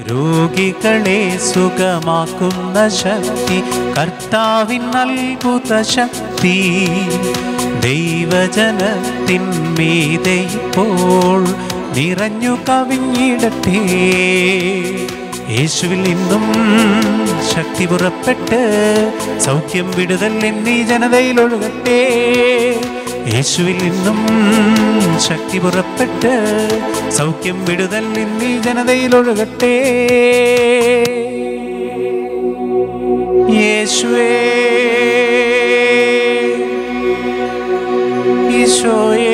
രോഗികളെ സുഖമാക്കുന്ന ശക്തി കർത്താവിൻ അത്ഭുത ശക്തി ദൈവജനത്തിന്മീതെ ഇപ്പോൾ നിറഞ്ഞു കവിഞ്ഞിടട്ടെ യേശുവിൽ നിന്നും ശക്തി പുറപ്പെട്ട് സൗഖ്യം വിടുതൽ എന്നീ ജനതയിൽ ഒഴുകട്ടെ യേശുവിൽ നിന്നും ശക്തി പുറപ്പെട്ട് സൗഖ്യം വിടുതൽ എന്നീ ജനതയിൽ ഒഴുകട്ടെ യേശുവേ ഈശോയേ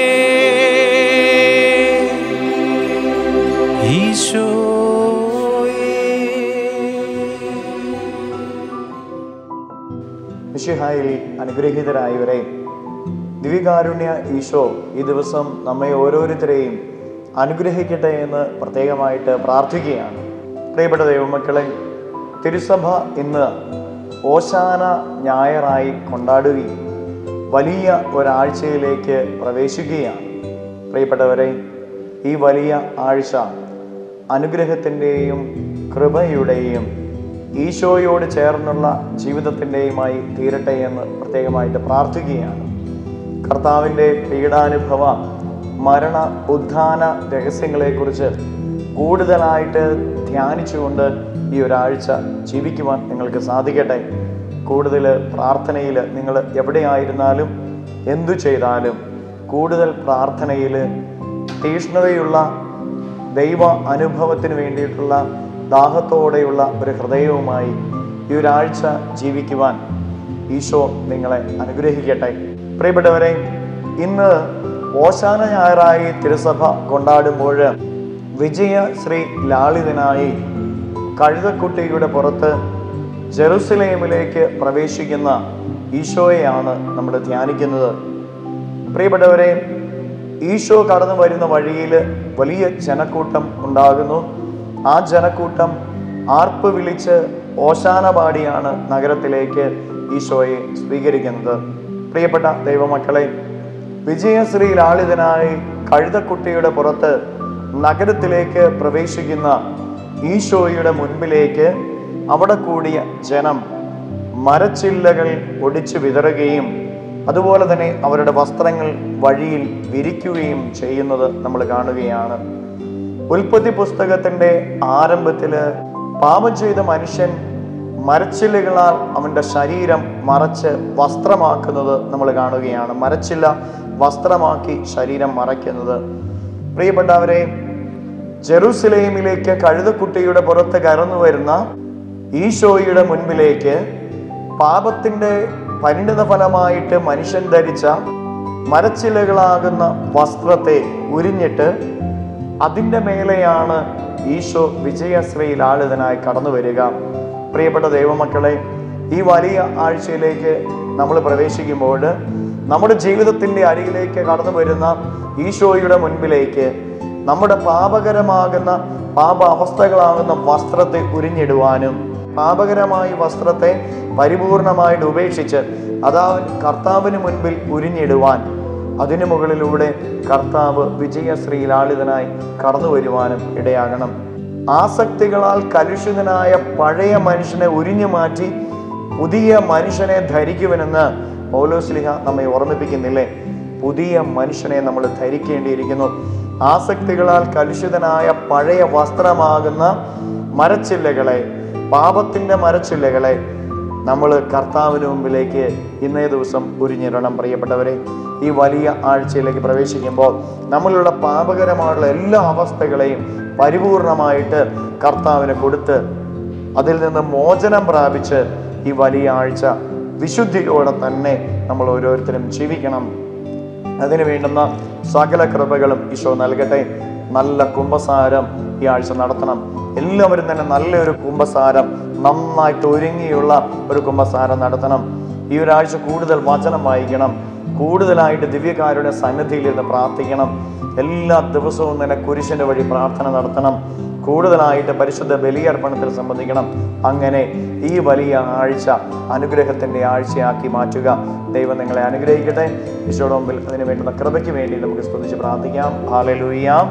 മിഷിഹായിൽ അനുഗ്രഹീതരായവരെ ദിവ്യകാരുണ്യ ഈശോ ഈ ദിവസം നമ്മെ ഓരോരുത്തരെയും അനുഗ്രഹിക്കട്ടെ എന്ന് പ്രത്യേകമായിട്ട് പ്രാർത്ഥിക്കുകയാണ് പ്രിയപ്പെട്ട ദൈവമക്കളെ തിരുസഭ ഇന്ന് ഓശാന ഞായറായി കൊണ്ടാടുകയും വലിയ ഒരാഴ്ചയിലേക്ക് പ്രവേശിക്കുകയാണ് പ്രിയപ്പെട്ടവരെ ഈ വലിയ ആഴ്ച അനുഗ്രഹത്തിൻ്റെയും കൃപയുടെയും ഈശോയോട് ചേർന്നുള്ള ജീവിതത്തിൻ്റെയുമായി തീരട്ടെ എന്ന് പ്രത്യേകമായിട്ട് പ്രാർത്ഥിക്കുകയാണ് കർത്താവിൻ്റെ പീഡാനുഭവ മരണ ഉത്ഥാന രഹസ്യങ്ങളെക്കുറിച്ച് കൂടുതലായിട്ട് ധ്യാനിച്ചുകൊണ്ട് ഈ ഒരാഴ്ച ജീവിക്കുവാൻ നിങ്ങൾക്ക് സാധിക്കട്ടെ കൂടുതൽ പ്രാർത്ഥനയിൽ നിങ്ങൾ എവിടെയായിരുന്നാലും എന്തു ചെയ്താലും കൂടുതൽ പ്രാർത്ഥനയിൽ തീഷ്ണതയുള്ള ദൈവ അനുഭവത്തിന് വേണ്ടിയിട്ടുള്ള ദാഹത്തോടെയുള്ള ഒരു ഹൃദയവുമായി ഈ ഒരാഴ്ച ജീവിക്കുവാൻ ഈശോ നിങ്ങളെ അനുഗ്രഹിക്കട്ടെ പ്രിയപ്പെട്ടവരെ ഇന്ന് ഓശാന ഞായറായി തിരുസഭ കൊണ്ടാടുമ്പോൾ വിജയ ശ്രീ ലാളിതനായി കഴുതക്കുട്ടിയുടെ പുറത്ത് ജെറുസലേമിലേക്ക് പ്രവേശിക്കുന്ന ഈശോയെയാണ് നമ്മൾ ധ്യാനിക്കുന്നത് പ്രിയപ്പെട്ടവരെ ഈശോ കടന്നു വരുന്ന വഴിയിൽ വലിയ ജനക്കൂട്ടം ഉണ്ടാകുന്നു ആ ജനക്കൂട്ടം ആർപ്പ് വിളിച്ച് ഓശാന പാടിയാണ് നഗരത്തിലേക്ക് ഈശോയെ സ്വീകരിക്കുന്നത് പ്രിയപ്പെട്ട ദൈവമക്കളെ വിജയശ്രീ ലാളിതനായി കഴുതക്കുട്ടിയുടെ പുറത്ത് നഗരത്തിലേക്ക് പ്രവേശിക്കുന്ന ഈശോയുടെ മുൻപിലേക്ക് അവിടെ കൂടിയ ജനം മരച്ചില്ലകൾ ഒടിച്ചു വിതറുകയും അതുപോലെ തന്നെ അവരുടെ വസ്ത്രങ്ങൾ വഴിയിൽ വിരിക്കുകയും ചെയ്യുന്നത് നമ്മൾ കാണുകയാണ് ഉൽപ്പത്തി പുസ്തകത്തിന്റെ ആരംഭത്തില് പാപം ചെയ്ത മനുഷ്യൻ മരച്ചില്ലകളാൽ അവന്റെ ശരീരം മറച്ച് വസ്ത്രമാക്കുന്നത് നമ്മൾ കാണുകയാണ് മരച്ചില്ല വസ്ത്രമാക്കി ശരീരം മറയ്ക്കുന്നത് പ്രിയപ്പെട്ടവരെ ജെറൂസലേമിലേക്ക് കഴുതക്കുട്ടിയുടെ പുറത്ത് കയറുന്നു വരുന്ന ഈശോയുടെ മുൻപിലേക്ക് പാപത്തിന്റെ പരിണിത ഫലമായിട്ട് മനുഷ്യൻ ധരിച്ച മരച്ചിലകളാകുന്ന വസ്ത്രത്തെ ഉരിഞ്ഞിട്ട് അതിൻ്റെ മേലെയാണ് ഈശോ വിജയശ്രീ ലാളിതനായി കടന്നു വരിക പ്രിയപ്പെട്ട ദൈവമക്കളെ ഈ വലിയ ആഴ്ചയിലേക്ക് നമ്മൾ പ്രവേശിക്കുമ്പോൾ നമ്മുടെ ജീവിതത്തിൻ്റെ അരികിലേക്ക് കടന്നു വരുന്ന ഈശോയുടെ മുൻപിലേക്ക് നമ്മുടെ പാപകരമാകുന്ന പാപ അവസ്ഥകളാകുന്ന വസ്ത്രത്തെ ഉരിഞ്ഞിടുവാനും പാപകരമായ വസ്ത്രത്തെ പരിപൂർണമായിട്ട് ഉപേക്ഷിച്ച് അതാ കർത്താവിന് മുൻപിൽ ഉരിഞ്ഞിടുവാൻ അതിനു മുകളിലൂടെ കർത്താവ് വിജയശ്രീ ലാളിതനായി കടന്നു വരുവാനും ഇടയാകണം ആസക്തികളാൽ കലുഷിതനായ പഴയ മനുഷ്യനെ ഉരിഞ്ഞു മാറ്റി പുതിയ മനുഷ്യനെ ധരിക്കുവനെന്ന് പൗലോസ്ലിഹ നമ്മെ ഓർമ്മിപ്പിക്കുന്നില്ലേ പുതിയ മനുഷ്യനെ നമ്മൾ ധരിക്കേണ്ടിയിരിക്കുന്നു ആസക്തികളാൽ കലുഷിതനായ പഴയ വസ്ത്രമാകുന്ന മരച്ചില്ലകളെ പാപത്തിന്റെ മരച്ചില്ലകളെ നമ്മൾ കർത്താവിന് മുമ്പിലേക്ക് ഇന്നേ ദിവസം ഉരിഞ്ഞിടണം പ്രിയപ്പെട്ടവരെ ഈ വലിയ ആഴ്ചയിലേക്ക് പ്രവേശിക്കുമ്പോൾ നമ്മളുള്ള പാപകരമായുള്ള എല്ലാ അവസ്ഥകളെയും പരിപൂർണമായിട്ട് കർത്താവിന് കൊടുത്ത് അതിൽ നിന്ന് മോചനം പ്രാപിച്ച് ഈ വലിയ ആഴ്ച വിശുദ്ധിയോടെ തന്നെ നമ്മൾ ഓരോരുത്തരും ജീവിക്കണം അതിന് വേണ്ടുന്ന സകല കൃപകളും ഈശോ നൽകട്ടെ നല്ല കുംഭസാരം ഈ ആഴ്ച നടത്തണം എല്ലാവരും തന്നെ നല്ലൊരു കുംഭസാരം നന്നായിട്ട് ഒരുങ്ങിയുള്ള ഒരു കുംഭസാരം നടത്തണം ഈ ഒരാഴ്ച കൂടുതൽ വചനം വായിക്കണം കൂടുതലായിട്ട് ദിവ്യകാരുടെ സന്നിധിയിൽ ഇരുന്ന് പ്രാർത്ഥിക്കണം എല്ലാ ദിവസവും തന്നെ കുരിശിന്റെ വഴി പ്രാർത്ഥന നടത്തണം കൂടുതലായിട്ട് പരിശുദ്ധ ബലിയർപ്പണത്തിൽ സംബന്ധിക്കണം അങ്ങനെ ഈ വലിയ ആഴ്ച അനുഗ്രഹത്തിന്റെ ആഴ്ചയാക്കി മാറ്റുക ദൈവം നിങ്ങളെ അനുഗ്രഹിക്കട്ടെ ഈശോയുടെ മുമ്പിൽ അതിന് വേണ്ടുന്ന കൃപയ്ക്ക് വേണ്ടി നമുക്ക് സ്തുതിച്ച് പ്രാർത്ഥിക്കാം ഹാലലൂയ്യാം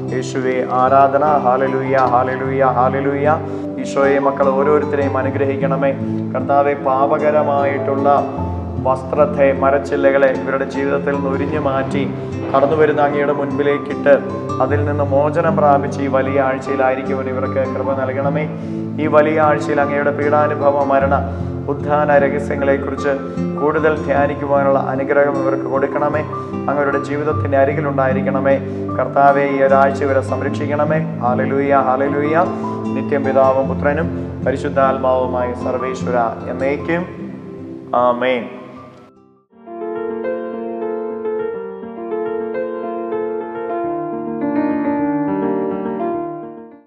യേശുവെ ആരാധന ഹാലലൂയ ഹാലലൂയ ഹാലലൂയ ഈശോയെ മക്കൾ ഓരോരുത്തരെയും അനുഗ്രഹിക്കണമേ കർത്താവെ പാപകരമായിട്ടുള്ള വസ്ത്രത്തെ മരച്ചില്ലകളെ ഇവരുടെ ജീവിതത്തിൽ നിന്ന് ഉരിഞ്ഞു മാറ്റി കടന്നു വരുന്ന അങ്ങയുടെ മുൻപിലേക്കിട്ട് അതിൽ നിന്ന് മോചനം പ്രാപിച്ച് ഈ വലിയ ആഴ്ചയിലായിരിക്കുവാൻ ഇവർക്ക് കൃപ നൽകണമേ ഈ വലിയ ആഴ്ചയിൽ അങ്ങയുടെ പീഡാനുഭവ മരണ ഉദ്ധാന രഹസ്യങ്ങളെക്കുറിച്ച് കൂടുതൽ ധ്യാനിക്കുവാനുള്ള അനുഗ്രഹം ഇവർക്ക് കൊടുക്കണമേ അങ്ങയുടെ ജീവിതത്തിൻ്റെ അരികിലുണ്ടായിരിക്കണമേ കർത്താവെ ഈ ഒരാഴ്ച ഇവരെ സംരക്ഷിക്കണമേ ഹാലലൂയ ഹാലലൂയ നിത്യം പിതാവും പുത്രനും പരിശുദ്ധാത്മാവുമായ സർവേശ്വര എന്നേക്കും ആമേൻ